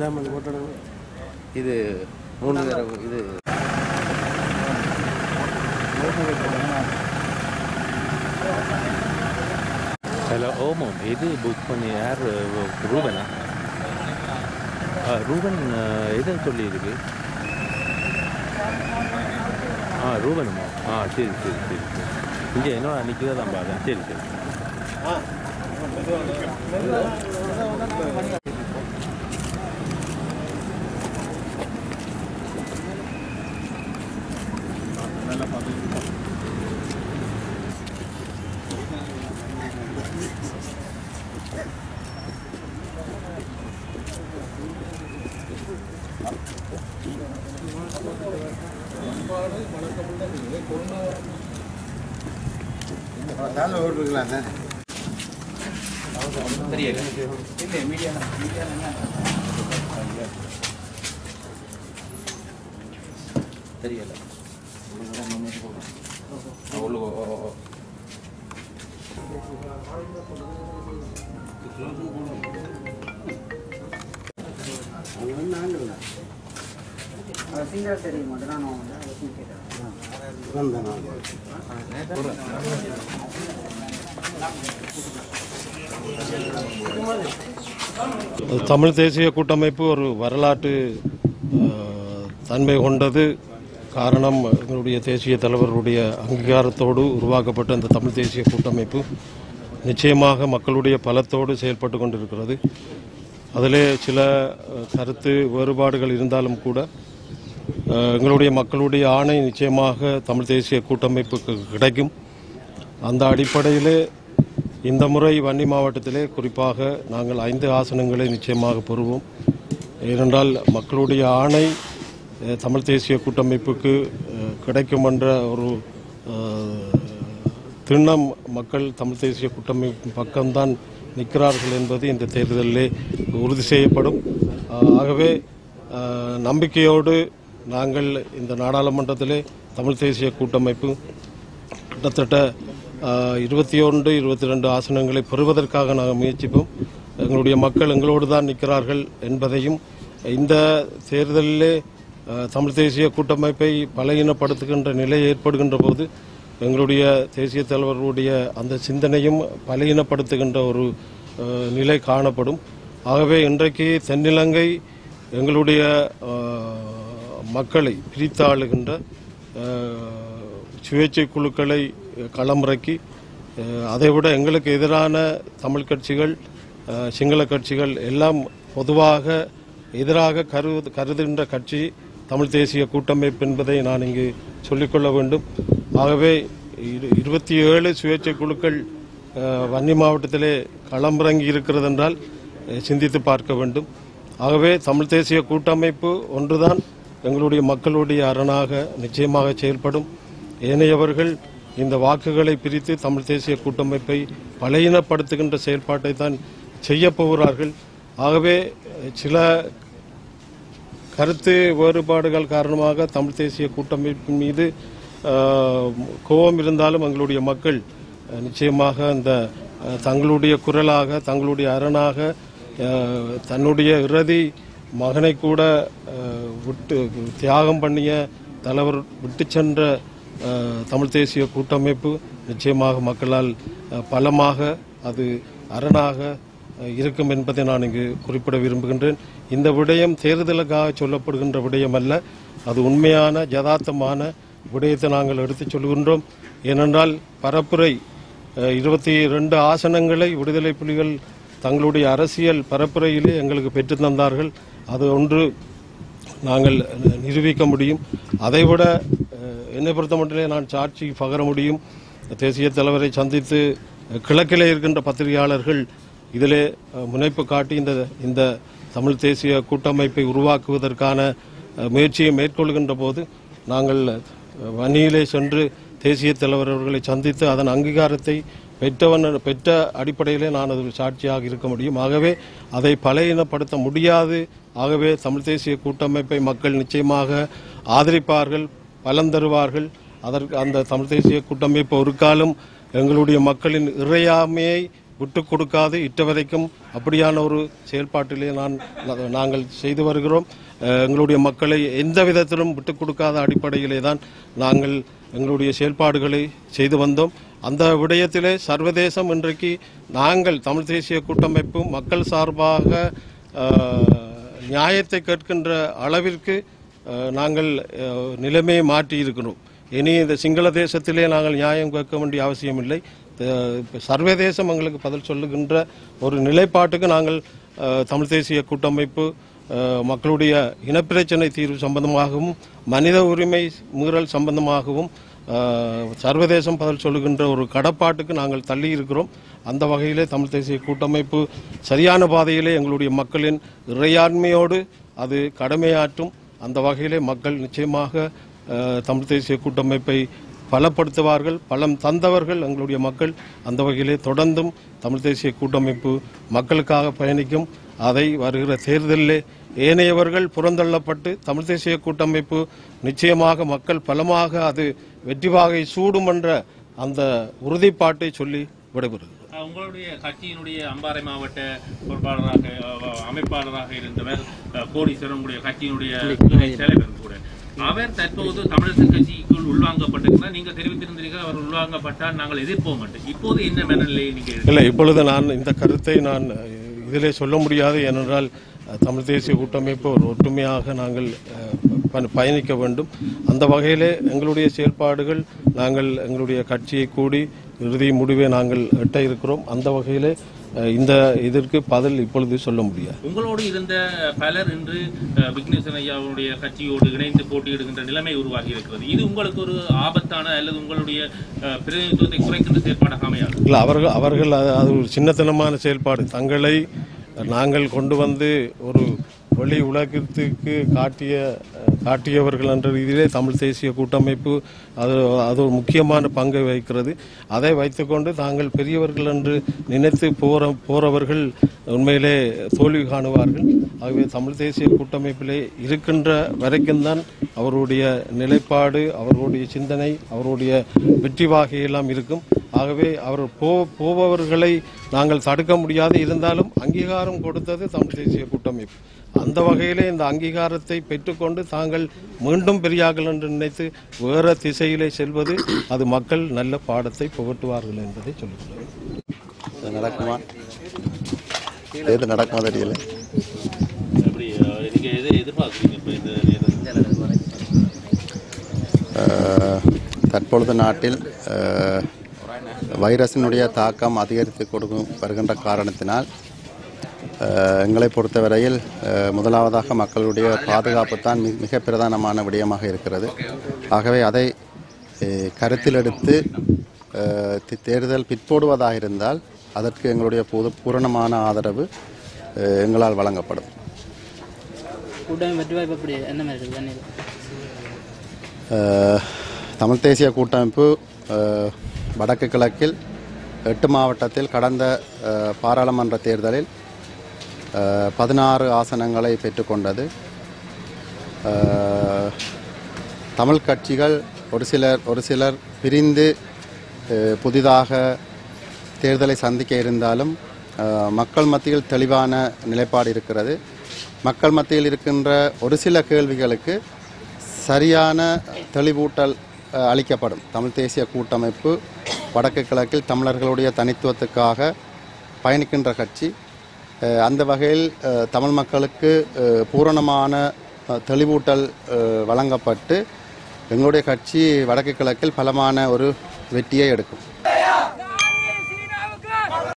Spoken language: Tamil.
எல்லாம் அது போட்டோம் இது மூணு தடவை இது ஹலோ ஓமம் இது புக் பண்ணி யார் ரூபனா ஆ, ரூபன் ஆ, எதை சொல்லியிருக்கு ஆ ரூபனுமா ஆ சரி சரி சரி சரி இங்கே என்னோட அன்றைக்கி தான் பார்த்தேன் சரி சரி சாலை ஓட்டுருக்கலாங்க தெரியல உள்ளு ஓ, ஓ, ஓ. சிங்கிள் தெரியும் மட்டும் தான் நான் வந்து அதை கேட்டேன் தமிழ் தேசிய கூட்டமைப்பு ஒரு வரலாற்று அஹ், தன்மை கொண்டது காரணம் எங்களுடைய தேசிய தலைவருடைய அங்கீகாரத்தோடு உருவாக்கப்பட்ட இந்த தமிழ் தேசிய கூட்டமைப்பு நிச்சயமாக மக்களுடைய பலத்தோடு செயல்பட்டு கொண்டிருக்கிறது அதிலே சில அஹ், கருத்து வேறுபாடுகள் இருந்தாலும் கூட அஹ், எங்களுடைய மக்களுடைய ஆணை நிச்சயமாக தமிழ் தேசிய கூட்டமைப்புக்கு கிடைக்கும் அந்த அடிப்படையிலே இந்த முறை வன்னி மாவட்டத்திலே குறிப்பாக நாங்கள் ஐந்து ஆசனங்களை நிச்சயமாக பெறுவோம் ஏனென்றால் மக்களுடைய ஆணை அஹ், தமிழ் தேசிய கூட்டமைப்புக்கு அஹ், கிடைக்கும் என்ற ஒரு அஹ், திண்ணம் மக்கள் தமிழ் தேசிய கூட்டமைப்பு பக்கம்தான் நிற்கிறார்கள் என்பது இந்த தேர்தலிலே உறுதி செய்யப்படும் அஹ், ஆகவே அஹ், நம்பிக்கையோடு நாங்கள் இந்த நாடாளுமன்றத்திலே தமிழ் தேசிய கூட்டமைப்பு கிட்டத்தட்ட இருபத்தி ஒன்று இருபத்தி ரெண்டு ஆசனங்களை பெறுவதற்காக நாங்கள் முயற்சிப்போம் எங்களுடைய மக்கள் எங்களோடு தான் நிற்கிறார்கள் என்பதையும் இந்த தேர்தலிலே அஹ், தமிழ் தேசிய கூட்டமைப்பை பலகீனப்படுத்துகின்ற நிலை ஏற்படுகின்ற போது எங்களுடைய தேசிய தலைவர்களுடைய அந்த சிந்தனையும் பலகீனப்படுத்துகின்ற ஒரு அஹ், நிலை காணப்படும் ஆகவே இன்றைக்கு தென்னிலங்கை எங்களுடைய அஹ், மக்களை பிரித்தாளுகின்ற அஹ், சுயேட்சை குழுக்களை களமிறக்கி அஹ், அதைவிட எங்களுக்கு எதிரான தமிழ் கட்சிகள் அஹ், சிங்கள கட்சிகள் எல்லாம் பொதுவாக எதிராக கரு கருதுகின்ற கட்சி தமிழ் தேசிய கூட்டமைப்பு என்பதை நான் இங்கு சொல்லிக்கொள்ள வேண்டும் ஆகவே இரு- இருபத்தி ஏழு சுயேட்சை குழுக்கள் அஹ், வன்னி மாவட்டத்திலே களமிறங்கி இருக்கிறது என்றால் அஹ், சிந்தித்து பார்க்க வேண்டும் ஆகவே தமிழ் தேசிய கூட்டமைப்பு ஒன்றுதான் எங்களுடைய மக்களுடைய அரணாக நிச்சயமாக செயல்படும் ஏனையவர்கள் இந்த வாக்குகளை பிரித்து தமிழ் தேசிய கூட்டமைப்பை பலையினப்படுத்துகின்ற செயல்பாட்டை தான் செய்ய போகிறார்கள் ஆகவே அஹ், சில கருத்து வேறுபாடுகள் காரணமாக தமிழ் தேசிய கூட்டமைப்பின் மீது அஹ், கோபம் இருந்தாலும் எங்களுடைய மக்கள் அஹ், நிச்சயமாக அந்த அஹ், தங்களுடைய குரலாக தங்களுடைய அரணாக அஹ், தன்னுடைய இறுதி மகனை கூட அஹ், விட்டு தியாகம் பண்ணிய தலைவர் விட்டு சென்ற அஹ், தமிழ் தேசிய கூட்டமைப்பு நிச்சயமாக மக்களால் அஹ், பலமாக அது அரணாக அஹ், இருக்கும் என்பதை நான் இங்கு குறிப்பிட விரும்புகின்றேன் இந்த விடயம் தேர்தலுக்காக சொல்லப்படுகின்ற விடயம் அல்ல அது உண்மையான யதார்த்தமான விடயத்தை நாங்கள் எடுத்துச் சொல்கின்றோம் ஏனென்றால் பரப்புரை அஹ், இருபத்தி ரெண்டு ஆசனங்களை விடுதலை புலிகள் தங்களுடைய அரசியல் பரப்புரையிலே எங்களுக்கு பெற்றுத் தந்தார்கள் அது ஒன்று நாங்கள் நிரூபிக்க முடியும் அதைவிட அஹ், என்னை பொறுத்த மட்டிலே நான் சாட்சி பகர முடியும் தேசிய தலைவரை சந்தித்து அஹ், கிழக்கிலே இருக்கின்ற பத்திரிகையாளர்கள் இதிலே அஹ், முனைப்பு காட்டி இந்த இந்த தமிழ் தேசிய கூட்டமைப்பை உருவாக்குவதற்கான அஹ், முயற்சியை மேற்கொள்கின்ற போது நாங்கள் அஹ், வன்னியிலே சென்று தேசிய தலைவர் அவர்களை சந்தித்து அதன் அங்கீகாரத்தை பெற்றவன் பெற்ற அடிப்படையிலே நான் அதில் சாட்சியாக இருக்க முடியும் ஆகவே அதை பலையினப்படுத்த முடியாது ஆகவே தமிழ் தேசிய கூட்டமைப்பை மக்கள் நிச்சயமாக ஆதரிப்பார்கள் பலன் தருவார்கள் அதற்கு அந்த தமிழ் தேசிய கூட்டமைப்பு ஒரு காலம் எங்களுடைய மக்களின் இறையாமையை விட்டு கொடுக்காது இட்ட வரைக்கும் அப்படியான ஒரு செயல்பாட்டிலே நான் நாங்கள் செய்து வருகிறோம் அஹ், எங்களுடைய மக்களை எந்த விதத்திலும் விட்டு கொடுக்காத அடிப்படையிலே தான் நாங்கள் எங்களுடைய செயல்பாடுகளை செய்து வந்தோம் அந்த விடயத்திலே சர்வதேசம் இன்றைக்கு நாங்கள் தமிழ் தேசிய கூட்டமைப்பு மக்கள் சார்பாக அஹ், நியாயத்தை கேட்கின்ற அளவிற்கு அஹ், நாங்கள் அஹ், நிலைமையை மாற்றி இருக்கிறோம் இனி இந்த சிங்கள தேசத்திலே நாங்கள் நியாயம் கேட்க வேண்டிய அவசியம் இல்லை அஹ், இப்ப சர்வதேசம் எங்களுக்கு பதில் சொல்லுகின்ற ஒரு நிலைப்பாட்டுக்கு நாங்கள் அஹ், தமிழ் தேசிய கூட்டமைப்பு அஹ், மக்களுடைய இனப்பிரச்சனை தீர்வு சம்பந்தமாகவும் மனித உரிமை மீறல் சம்பந்தமாகவும் அஹ், சர்வதேசம் பதில் சொல்லுகின்ற ஒரு கடப்பாட்டுக்கு நாங்கள் தள்ளி இருக்கிறோம் அந்த வகையிலே தமிழ் தேசிய கூட்டமைப்பு சரியான பாதையிலே எங்களுடைய மக்களின் இறையாண்மையோடு அது கடமையாற்றும் அந்த வகையிலே மக்கள் நிச்சயமாக அஹ், தமிழ் தேசிய கூட்டமைப்பை பலப்படுத்துவார்கள் பலம் தந்தவர்கள் எங்களுடைய மக்கள் அந்த வகையிலே தொடர்ந்தும் தமிழ் தேசிய கூட்டமைப்பு மக்களுக்காக பயணிக்கும் அதை வருகிற தேர்தலிலே ஏனையவர்கள் புறந்தள்ளப்பட்டு தமிழ் தேசிய கூட்டமைப்பு நிச்சயமாக மக்கள் பலமாக அது வெற்றி வாகை சூடும் என்ற அந்த உறுதிப்பாட்டை சொல்லி விடைபெறுகிறேன் அஹ் உங்களுடைய கட்சியினுடைய அம்பாறை மாவட்ட பொறுப்பாளராக அஹ், அமைப்பாளராக இருந்தவர் அஹ், கோடீஸ்வரன் உங்களுடைய கட்சியினுடைய துணை தலைவர் கூட அவர் தற்போது தமிழரசு கட்சிக்குள் உள்வாங்கப்பட்டிருக்கிறார் நீங்க தெரிவித்திருந்தீர்கள் அவர் உள்வாங்கப்பட்டால் நாங்கள் எதிர்ப்போம் என்று இப்போது என்ன மனநிலையை நீங்க இல்லை இப்பொழுது நான் இந்த கருத்தை நான் அஹ், இதிலே சொல்ல முடியாது ஏனென்றால் அஹ், தமிழ் தேசிய கூட்டமைப்பு ஒரு ஒற்றுமையாக நாங்கள் அஹ், ப- பயணிக்க வேண்டும் அந்த வகையிலே எங்களுடைய செயல்பாடுகள் நாங்கள் எங்களுடைய கட்சியை கூடி இறுதி முடிவை நாங்கள் எட்ட இருக்கிறோம் அந்த வகையிலே அஹ், இந்த இதற்கு பதில் இப்பொழுது சொல்ல முடியாது உங்களோடு இருந்த பலர் இன்று அஹ், விக்னேஸ்வரன் ஐயாவுடைய கட்சியோடு இணைந்து போட்டியிடுகின்ற நிலைமை உருவாகி இருக்கிறது இது உங்களுக்கு ஒரு ஆபத்தான அல்லது உங்களுடைய அஹ், பிரதிநிதித்துவத்தை குறைக்கின்ற செயற்பாடாக அமையாது இல்லை அவர்கள் அவர்கள் அது அது ஒரு சின்னத்தனமான செயல்பாடு தங்களை நாங்கள் கொண்டு வந்து ஒரு வெளி உலகத்திற்கு காட்டிய அஹ், காட்டியவர்கள் என்ற ரீதியிலே தமிழ் தேசிய கூட்டமைப்பு அது அது ஒரு முக்கியமான பங்கை வகிக்கிறது அதை வைத்துக்கொண்டு தாங்கள் பெரியவர்கள் என்று நினைத்து போற போறவர்கள் உண்மையிலே தோல்வி காணுவார்கள் ஆகவே தமிழ் தேசிய கூட்டமைப்பிலே இருக்கின்ற வரைக்கும் தான் அவருடைய நிலைப்பாடு அவர்களுடைய சிந்தனை அவருடைய வெற்றி வாகையெல்லாம் இருக்கும் ஆகவே அவர் போ போபவர்களை நாங்கள் தடுக்க முடியாது இருந்தாலும் அங்கீகாரம் கொடுத்தது தமிழ் தேசிய கூட்டமைப்பு அந்த வகையிலே இந்த அங்கீகாரத்தை பெற்றுக்கொண்டு தாங்கள் மீண்டும் பெரியார்கள் என்று நினைத்து வேற திசையிலே செல்வது அது மக்கள் நல்ல பாடத்தை புகட்டுவார்கள் என்பதை சொல்லிக்கொள்கிறேன் இது நடக்குமா எது நடக்குமா தெரியல அப்படி அஹ், நீங்க எதை எதிர்பார்க்குறீங்க இப்போ இந்த நேரத்தில் அஹ், தற்பொழுது நாட்டில் அஹ், வைரஸினுடைய தாக்கம் அதிகரித்து கொடுக்கும் வருகின்ற காரணத்தினால் அஹ், எங்களை பொறுத்தவரையில் அஹ், முதலாவதாக மக்களுடைய பாதுகாப்பு தான் மி- மிக பிரதானமான விடயமாக இருக்கிறது ஆகவே அதை அஹ், கருத்தில் எடுத்து அஹ், தி- தேர்தல் பிற்போடுவதாக இருந்தால் அதற்கு எங்களுடைய பூத பூரணமான ஆதரவு அஹ், எங்களால் வழங்கப்படும் கூட்டமை வெற்றி வாய்ப்பு எப்படி என்ன மாதிரி இருக்குது தண்ணீர் அஹ், தமிழ் தேசிய கூட்டமைப்பு அஹ், வடக்கு கிழக்கில் எட்டு மாவட்டத்தில் கடந்த அஹ், பாராளுமன்ற தேர்தலில் அஹ், பதினாறு ஆசனங்களை பெற்றுக்கொண்டது அஹ், தமிழ் கட்சிகள் ஒரு சிலர் ஒரு சிலர் பிரிந்து அஹ், புதிதாக தேர்தலை சந்திக்க இருந்தாலும் அஹ், மக்கள் மத்தியில் தெளிவான நிலைப்பாடு இருக்கிறது மக்கள் மத்தியில் இருக்கின்ற ஒரு சில கேள்விகளுக்கு சரியான தெளிவூட்டல் அஹ், அளிக்கப்படும் தமிழ் தேசிய கூட்டமைப்பு வடக்கு கிழக்கில் தமிழர்களுடைய தனித்துவத்துக்காக பயணிக்கின்ற கட்சி அஹ், அந்த வகையில் அஹ், தமிழ் மக்களுக்கு அஹ், பூரணமான அஹ், தெளிவூட்டல் அஹ், வழங்கப்பட்டு எங்களுடைய கட்சி வடக்கு கிழக்கில் பலமான ஒரு வெற்றியை எடுக்கும்